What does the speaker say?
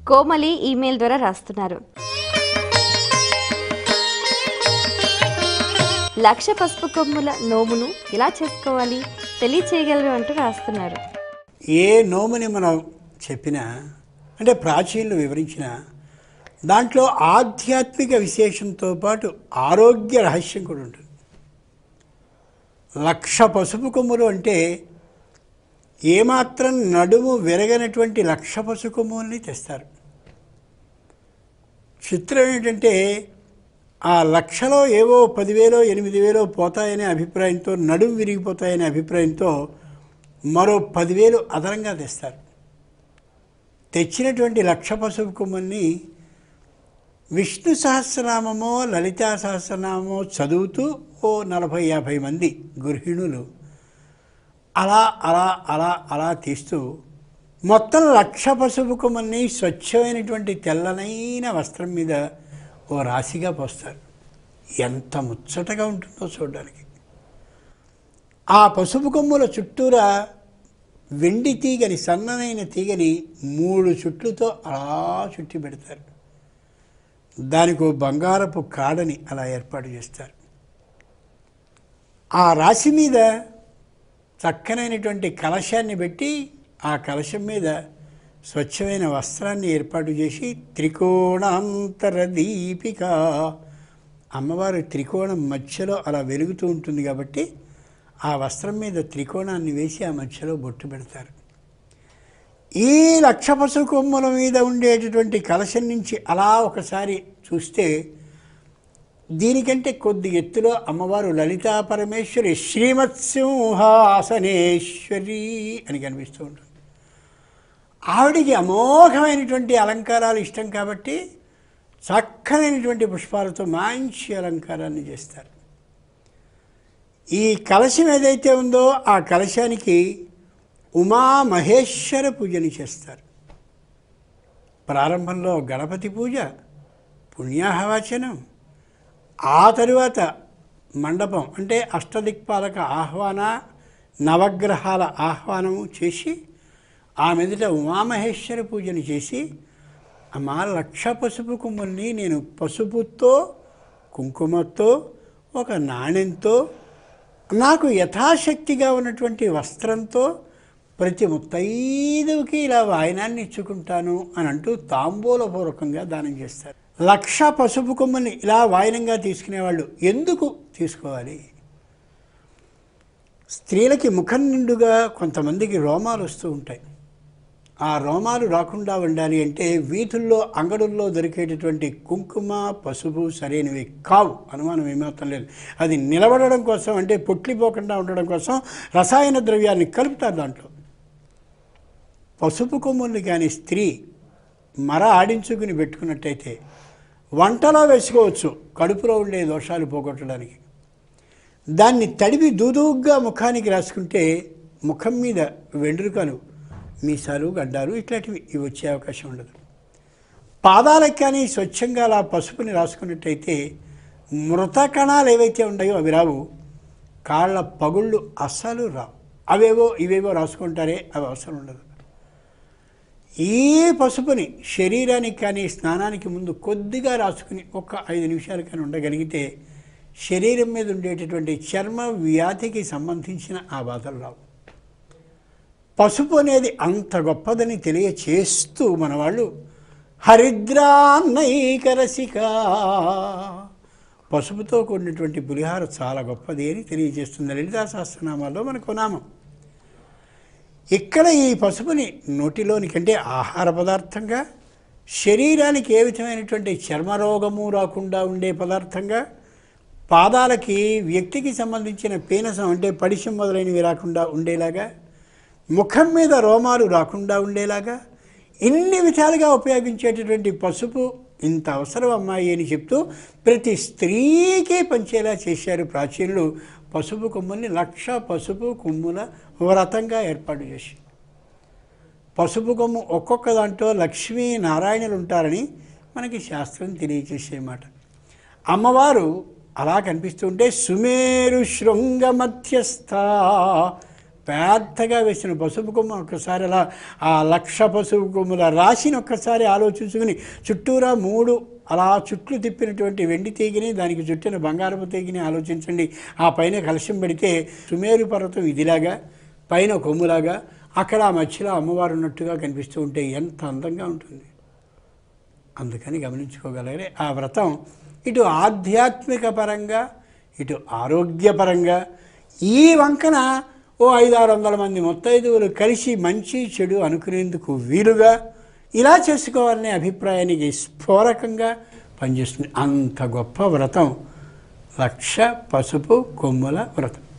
Komali email ద్వారా రాస్తున్నారు లక్ష పసుపు కొమ్ముల నోమును ఎలా చేసుకోవాలి తెలియచేయగలరు అంటూ రాస్తున్నారు ఏ నోముని మనం చెప్పినా అంటే ప్రాచీనులు వివరించిన దాంట్లో ఆధ్యాత్మిక విశేషంతో పాటు ఆరోగ్య రహస్యం కూడా ఉంటుంది లక్ష పసుపు కొమ్ములు అంటే ఏమాత్రం నడుము విరగనటువంటి లక్ష పసుపు కొమ్ముల్ని తెస్తారు చిత్రం ఏంటంటే ఆ లక్షలో ఏవో పదివేలో ఎనిమిది వేలో పోతాయనే అభిప్రాయంతో నడుము విరిగిపోతాయనే అభిప్రాయంతో మరో పదివేలు అదనంగా తెస్తారు తెచ్చినటువంటి లక్ష పసుపు కొమ్మల్ని విష్ణు సహస్రనామమో లలితా సహస్రనామమో చదువుతూ ఓ నలభై యాభై మంది గృహిణులు అలా అలా అలా అలా తీస్తూ మొత్తం లక్ష పసుపు కొమ్మల్ని స్వచ్ఛమైనటువంటి తెల్లనైన వస్త్రం మీద ఓ రాశిగా పోస్తారు ఎంత ముచ్చటగా ఉంటుందో చూడడానికి ఆ పసుపు కొమ్ముల చుట్టూరా వెండి తీగని సన్ననైన తీగని మూడు చుట్లుతో అలా చుట్టి పెడతారు దానికి ఓ బంగారపు కాడని అలా ఏర్పాటు చేస్తారు ఆ రాశి మీద చక్కనైనటువంటి కలశాన్ని పెట్టి ఆ కలశం మీద స్వచ్ఛమైన వస్త్రాన్ని ఏర్పాటు చేసి త్రికోణాంతర దీపిక అమ్మవారు త్రికోణం మధ్యలో అలా వెలుగుతూ ఉంటుంది కాబట్టి ఆ వస్త్రం మీద త్రికోణాన్ని వేసి ఆ మధ్యలో బొట్టు పెడతారు ఈ లక్ష పశు కొమ్మల మీద ఉండేటటువంటి కలశం నుంచి అలా ఒకసారి చూస్తే దీనికంటే కొద్ది ఎత్తులో అమ్మవారు లలితా పరమేశ్వరి శ్రీమత్ సింహాసనేశ్వరి అని కనిపిస్తూ ఉంటుంది ఆవిడికి అమోఘమైనటువంటి అలంకారాలు ఇష్టం కాబట్టి చక్కనైనటువంటి పుష్పాలతో మంచి అలంకారాన్ని చేస్తారు ఈ కలశం ఏదైతే ఉందో ఆ కలశానికి ఉమా మహేశ్వర పూజని చేస్తారు ప్రారంభంలో గణపతి పూజ పుణ్యాహవాచనం ఆ తరువాత మండపం అంటే అష్టదిక్పాలక ఆహ్వాన నవగ్రహాల ఆహ్వానము చేసి ఆ మీదట ఉమామహేశ్వర పూజను చేసి అమ్మా లక్ష పసుపు కొమ్ముల్ని నేను పసుపుతో కుంకుమతో ఒక నాణ్యంతో నాకు యథాశక్తిగా ఉన్నటువంటి వస్త్రంతో ప్రతి ముత్తైదువుకి ఇలా వాయనాన్ని ఇచ్చుకుంటాను అని అంటూ తాంబూలపూర్వకంగా దానం చేస్తారు లక్ష పసుపు కొమ్మల్ని ఇలా వాయనంగా తీసుకునేవాళ్ళు ఎందుకు తీసుకోవాలి స్త్రీలకి ముఖం నిండుగా కొంతమందికి రోమాలు వస్తూ ఉంటాయి ఆ రోమాలు రాకుండా ఉండాలి అంటే వీధుల్లో అంగడుల్లో దొరికేటటువంటి కుంకుమ పసుపు సరైనవి కావు అనుమానం ఏమాత్రం లేదు అది నిలబడడం కోసం అంటే పొట్లిపోకుండా ఉండడం కోసం రసాయన ద్రవ్యాన్ని కలుపుతారు దాంట్లో పసుపు కొమ్ముల్ని కానీ స్త్రీ మర ఆడించుకుని పెట్టుకున్నట్టయితే వంటలో వేసుకోవచ్చు కడుపులో ఉండే దోషాలు పోగొట్టడానికి దాన్ని తడివి దూదుగ్గా ముఖానికి రాసుకుంటే ముఖం మీద వెండ్రుకలు మీసాలు గడ్డాలు ఇట్లాంటివి ఇవి వచ్చే అవకాశం ఉండదు పాదాలకు కానీ స్వచ్ఛంగా అలా పసుపుని రాసుకున్నట్టయితే మృత కణాలు ఏవైతే ఉన్నాయో అవి రావు కాళ్ళ పగుళ్ళు అస్సలు రావు అవేవో ఇవేవో రాసుకుంటారే అవి అవసరం ఉండదు ఈ పసుపుని శరీరానికి కానీ స్నానానికి ముందు కొద్దిగా రాసుకుని ఒక ఐదు నిమిషాలు కానీ ఉండగలిగితే శరీరం మీద ఉండేటటువంటి చర్మ వ్యాధికి సంబంధించిన ఆ బాధలు రావు పసుపు అనేది అంత గొప్పదని తెలియచేస్తూ మన వాళ్ళు హరిద్రాన్నైకరసిక పసుపుతో కూడినటువంటి పులిహార చాలా గొప్పది అని తెలియజేస్తుంది లలితా సహస్రనామాల్లో మనకు నామం ఇక్కడ ఈ పసుపుని నోటిలోనికంటే ఆహార పదార్థంగా శరీరానికి ఏ విధమైనటువంటి చర్మరోగము రాకుండా ఉండే పదార్థంగా పాదాలకి వ్యక్తికి సంబంధించిన పీనసం అంటే పడిశం మొదలైనవి రాకుండా ఉండేలాగా ముఖం మీద రోమాలు రాకుండా ఉండేలాగా ఇన్ని విధాలుగా ఉపయోగించేటటువంటి పసుపు ఇంత అవసరం అమ్మాయి అని చెప్తూ ప్రతి స్త్రీకి పంచేలా చేశారు ప్రాచీనులు పసుపు కొమ్ముల్ని లక్ష పసుపు కొమ్ముల వ్రతంగా ఏర్పాటు చేసి పసుపు కొమ్ము ఒక్కొక్క దాంట్లో లక్ష్మీ నారాయణులు ఉంటారని మనకి శాస్త్రం తెలియజేసే మాట అమ్మవారు అలా కనిపిస్తుంటే సుమేరు శృంగ మధ్యస్థ పెద్దగా వేసిన పసుపు కొమ్మ ఒక్కసారి అలా ఆ లక్ష పసుపు కొమ్ముల రాశిని ఒక్కసారి ఆలోచించుకుని చుట్టూరా మూడు అలా చుట్లు తిప్పినటువంటి వెండి తీగిని దానికి చుట్టిన బంగారపు తీగిని ఆలోచించండి ఆ పైన కలశం పెడితే సుమేరు పర్వతం ఇదిలాగా పైన కొమ్ములాగా అక్కడ ఆ మధ్యలో అమ్మవారు ఉన్నట్టుగా కనిపిస్తూ ఉంటే ఎంత అందంగా ఉంటుంది అందుకని గమనించుకోగలగాలి ఆ వ్రతం ఇటు ఆధ్యాత్మిక పరంగా ఇటు ఆరోగ్యపరంగా ఈ వంకన ఓ ఐదు ఆరు వందల మంది ముత్తైదువులు కలిసి మంచి చెడు అనుకునేందుకు వీలుగా ఇలా చేసుకోవాలనే అభిప్రాయానికి స్ఫోరకంగా పనిచేస్తుంది అంత గొప్ప వ్రతం లక్ష పసుపు కొమ్ముల వ్రతం